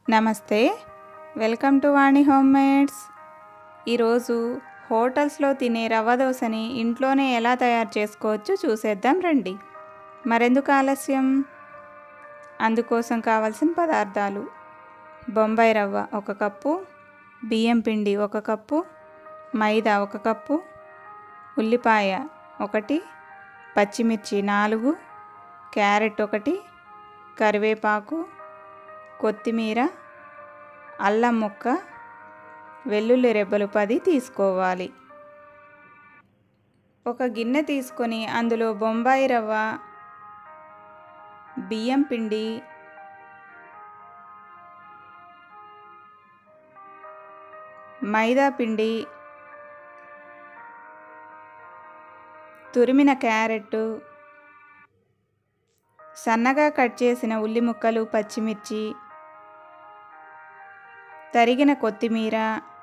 నమస్తే welcome to Vani home mades ఈరోజు హోటల్స్లో తినే రవ్వ దోశని ఇంట్లోనే ఎలా తయారు చేసుకోవచ్చో చూసేద్దాం రండి మరెందుకు ఆలస్యం అందుకోసం కావాల్సిన పదార్థాలు బొంబాయి రవ్వ ఒక కప్పు బియ్యం పిండి ఒక కప్పు మైదా ఒక కప్పు ఉల్లిపాయ ఒకటి పచ్చిమిర్చి నాలుగు క్యారెట్ ఒకటి కరివేపాకు కొత్తిమీర అల్లం ముక్క వెల్లుల్లి రెబ్బలు పది తీసుకోవాలి ఒక గిన్నె తీసుకొని అందులో బొంబాయి రవ్వ బియ్యం పిండి మైదా పిండి తురిమిన క్యారెట్ సన్నగా కట్ చేసిన ఉల్లి ముక్కలు పచ్చిమిర్చి తరిగిన కొత్తిమీర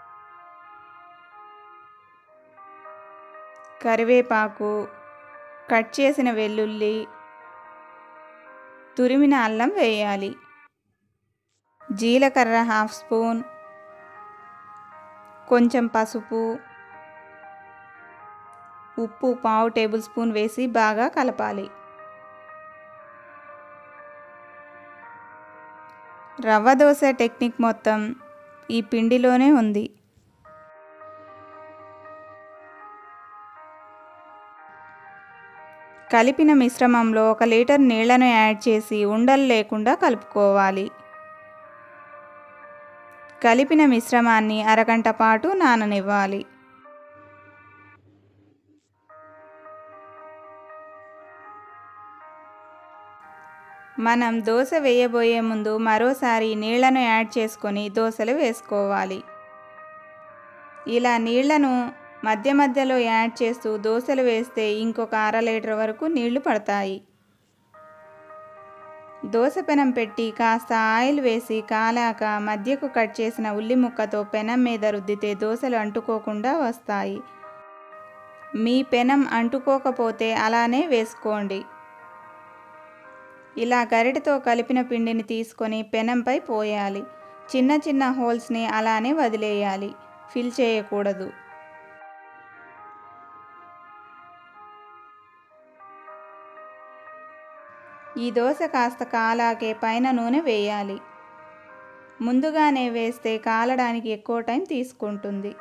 కరివేపాకు కట్ చేసిన వెల్లుల్లి తురిమిన అల్లం వేయాలి జీలకర్ర హాఫ్ స్పూన్ కొంచెం పసుపు ఉప్పు పావు టేబుల్ స్పూన్ వేసి బాగా కలపాలి రవ్వ దోశ టెక్నిక్ మొత్తం ఈ పిండిలోనే ఉంది కలిపిన మిశ్రమంలో ఒక లీటర్ నీళ్లను యాడ్ చేసి ఉండలు లేకుండా కలుపుకోవాలి కలిపిన మిశ్రమాన్ని అరగంట పాటు నాననివ్వాలి మనం దోశ వేయబోయే ముందు మరోసారి నీళ్లను యాడ్ చేసుకొని దోశలు వేసుకోవాలి ఇలా నీళ్లను మధ్య మధ్యలో యాడ్ చేస్తూ దోశలు వేస్తే ఇంకొక అర లీటర్ వరకు నీళ్లు పడతాయి దోశ పెనం పెట్టి కాస్త ఆయిల్ వేసి కాలాక మధ్యకు కట్ చేసిన ఉల్లి ముక్కతో పెనం మీద రుద్దితే దోశలు అంటుకోకుండా వస్తాయి మీ పెనం అంటుకోకపోతే అలానే వేసుకోండి ఇలా గరిటతో కలిపిన పిండిని తీసుకొని పెనంపై పోయాలి చిన్న చిన్న హోల్స్ని అలానే వదిలేయాలి ఫిల్ చేయకూడదు ఈ దోశ కాస్త కాలాకే పైన నూనె వేయాలి ముందుగానే వేస్తే కాలడానికి ఎక్కువ టైం తీసుకుంటుంది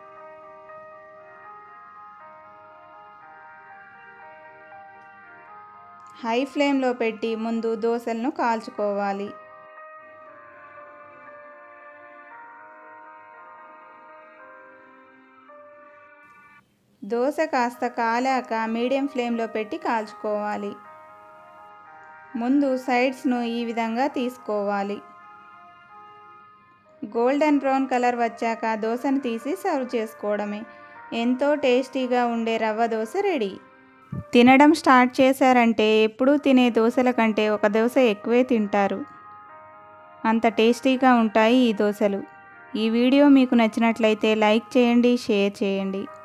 హై ఫ్లేమ్లో పెట్టి ముందు దోశలను కాల్చుకోవాలి దోశ కాస్త కాలాక మీడియం ఫ్లేమ్లో పెట్టి కాల్చుకోవాలి ముందు సైడ్స్ను ఈ విధంగా తీసుకోవాలి గోల్డెన్ బ్రౌన్ కలర్ వచ్చాక దోశను తీసి సర్వ్ చేసుకోవడమే ఎంతో టేస్టీగా ఉండే రవ్వ దోశ రెడీ తినడం స్టార్ట్ చేశారంటే ఎప్పుడూ తినే దోశల కంటే ఒక దోశ ఎక్కువే తింటారు అంత టేస్టీగా ఉంటాయి ఈ దోశలు ఈ వీడియో మీకు నచ్చినట్లయితే లైక్ చేయండి షేర్ చేయండి